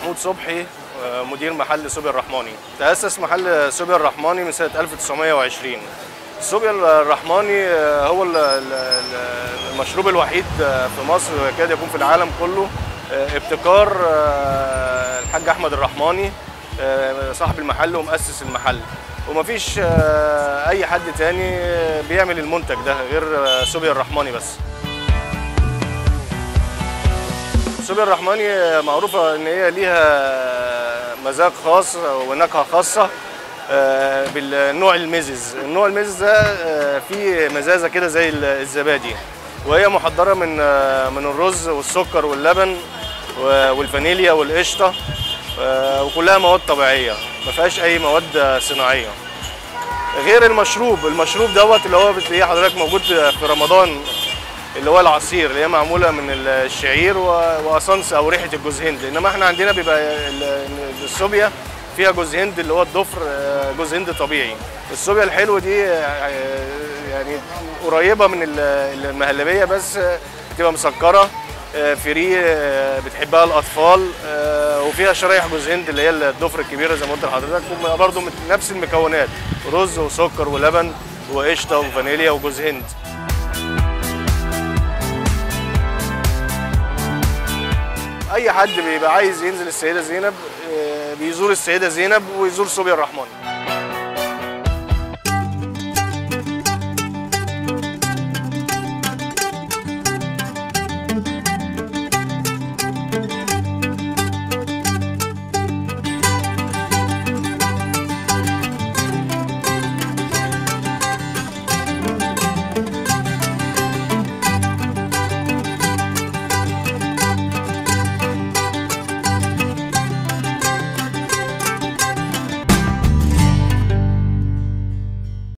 محمود صبحي آه، مدير محل سوبي الرحماني تأسس محل سوبي الرحماني من سنة 1920 سوبي الرحماني آه، هو ال- ال- ال- المشروب الوحيد آه، في مصر ويكاد يكون في العالم كله آه، ابتكار آه، الحاج أحمد الرحماني آه، صاحب المحل ومؤسس المحل ومفيش آه، أي حد تاني آه، بيعمل المنتج ده غير آه، سوبي الرحماني بس سوبيا الرحماني معروفة إن هي ليها مذاق خاص ونكهة خاصة آه، بالنوع المزز النوع المزز ده آه، فيه مزازة كده زي الزبادي وهي محضرة من آه، من الرز والسكر واللبن و- والفانيليا والقشطة آه، وكلها مواد طبيعية ما فيهاش أي مواد صناعية غير المشروب المشروب دوت اللي هو بتلاقيه حضرتك موجود في رمضان اللي هو العصير اللي هي معموله من الشعير و- واسانس او ريحه الجوز هند انما احنا عندنا بيبقى ال- السوبيا فيها جوز هند اللي هو الضفر آه، جوز هند طبيعي السوبيا الحلوه دي آه، يعني قريبه من ال- المهلبيه بس آه، بتبقى مسكره آه، فري آه، بتحبها الاطفال آه، وفيها شرايح جوز هند اللي هي الضفر الكبيره زي ما قلت لحضرتك وبرده نفس المكونات رز وسكر ولبن وقشطه وفانيليا وجوز هند اي حد بيبقى عايز ينزل السيده زينب آه، بيزور السيده زينب ويزور صوبيا الرحمن